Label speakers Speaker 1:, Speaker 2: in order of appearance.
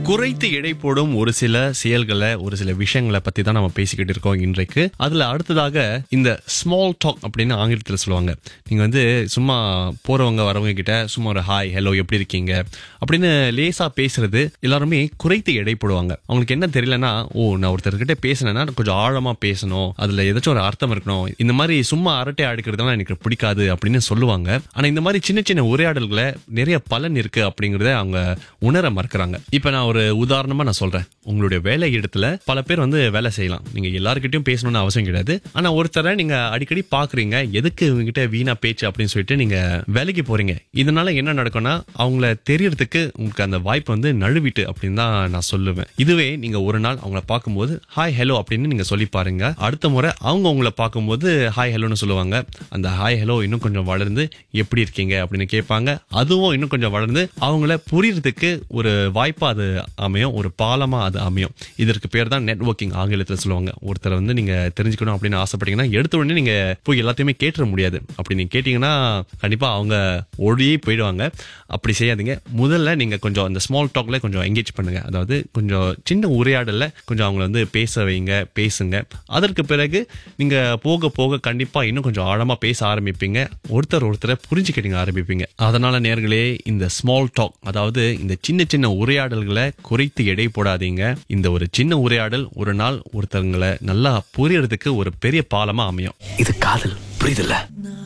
Speaker 1: குறைத்து எடை போடும் ஒரு சில செயல்களை ஒரு சில விஷயங்களை பத்தி தான் நம்ம பேசிக்கிட்டு இருக்கோம் இன்றைக்கு அதுல அடுத்ததாக இந்த ஸ்மால் டாக் அப்படின்னு ஆங்கிலத்தில் சொல்லுவாங்க நீங்க வந்து சும்மா போறவங்க வரவங்க கிட்ட சும்மா ஒரு ஹாய் ஹலோ எப்படி இருக்கீங்க அப்படின்னு லேசா பேசுறது எல்லாருமே குறைத்து எடை போடுவாங்க அவங்களுக்கு என்ன தெரியலன்னா ஓ நான் ஒருத்தர்கிட்ட பேசினேன்னா கொஞ்சம் ஆழமா பேசணும் அதுல ஏதாச்சும் ஒரு அர்த்தம் இருக்கணும் இந்த மாதிரி சும்மா அரட்டை அடுக்கிறதுலாம் எனக்கு பிடிக்காது அப்படின்னு சொல்லுவாங்க ஆனா இந்த மாதிரி சின்ன சின்ன உரையாடல்களை நிறைய பலன் இருக்கு அப்படிங்கறத அவங்க உணர மறுக்கிறாங்க இப்ப நான் ஒரு உதாரணமா நான் சொல்றேன் உங்களுடைய வேலை இடத்துல பல பேர் வந்து வேலை செய்யலாம் நீங்க எல்லாருக்கிட்டையும் பேசணும்னு அவசியம் கிடையாது ஆனா ஒருத்தரை நீங்க அடிக்கடி பாக்குறீங்க எதுக்கு இவங்ககிட்ட வீணா பேச்சு அப்படின்னு சொல்லிட்டு நீங்க வேலைக்கு போறீங்க இதனால என்ன நடக்கும்னா அவங்கள தெரியறதுக்கு உங்களுக்கு அந்த வாய்ப்பு வந்து நழுவிட்டு அப்படின்னு தான் நான் சொல்லுவேன் இதுவே நீங்க ஒரு நாள் அவங்கள பார்க்கும்போது ஹாய் ஹலோ அப்படின்னு நீங்க சொல்லி பாருங்க அடுத்த முறை அவங்க உங்களை பார்க்கும்போது ஹாய் ஹலோன்னு சொல்லுவாங்க அந்த ஹாய் ஹலோ இன்னும் கொஞ்சம் வளர்ந்து எப்படி இருக்கீங்க அப்படின்னு கேட்பாங்க அதுவும் இன்னும் கொஞ்சம் வளர்ந்து அவங்கள புரியறதுக்கு ஒரு வாய்ப்பா அது அமையும் ஒரு பாலமா அது அமையும் இதற்கு பேர் தான் நெட்வொர்க்கிங் ஆங்கிலத்தில் சொல்லுவாங்க ஒருத்தரை வந்து நீங்க தெரிஞ்சுக்கணும் அப்படின்னு ஆசைப்பட்டீங்கன்னா எடுத்த உடனே நீங்க போய் எல்லாத்தையுமே கேட்டுற முடியாது அப்படி நீங்க கேட்டீங்கன்னா கண்டிப்பா அவங்க ஓடியே போயிடுவாங்க அப்படி செய்யாதீங்க முதல்ல நீங்க கொஞ்சம் அந்த ஸ்மால் டாக்ல கொஞ்சம் என்கேஜ் பண்ணுங்க அதாவது கொஞ்சம் சின்ன உரையாடல்ல கொஞ்சம் அவங்கள வந்து பேச வைங்க பேசுங்க அதற்கு பிறகு நீங்க போக போக கண்டிப்பா இன்னும் கொஞ்சம் ஆழமா பேச ஆரம்பிப்பீங்க ஒருத்தர் ஒருத்தரை புரிஞ்சுக்கிட்டீங்க ஆரம்பிப்பீங்க அதனால நேர்களே இந்த ஸ்மால் டாக் அதாவது இந்த சின்ன சின்ன உரையாடல்களை குறைத்து எடை போடாதீங்க இந்த ஒரு சின்ன உரையாடல் ஒரு நாள் ஒருத்தவங்களை நல்லா புரியறதுக்கு ஒரு பெரிய பாலமா அமையும்
Speaker 2: இது காதல் புரியுதுல்ல